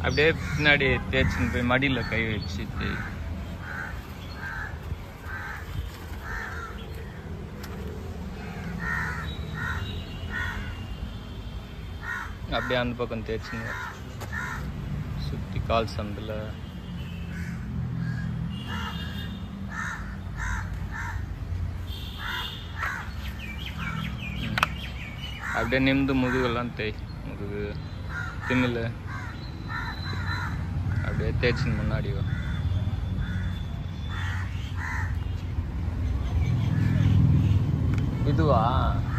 அப்படியே பின்னாடி தேய்ச்சின்னு போய் மடியில் கை வச்சு தேய் அப்படியே அந்த பக்கம் தேய்ச்சிங்க சுற்றி கால் சந்தில் அப்படியே நிமிந்து முதுகெல்லாம் தேய் முதுகு திமில் அப்படியே தேய்ச்சின்னு முன்னாடி வா இதுவா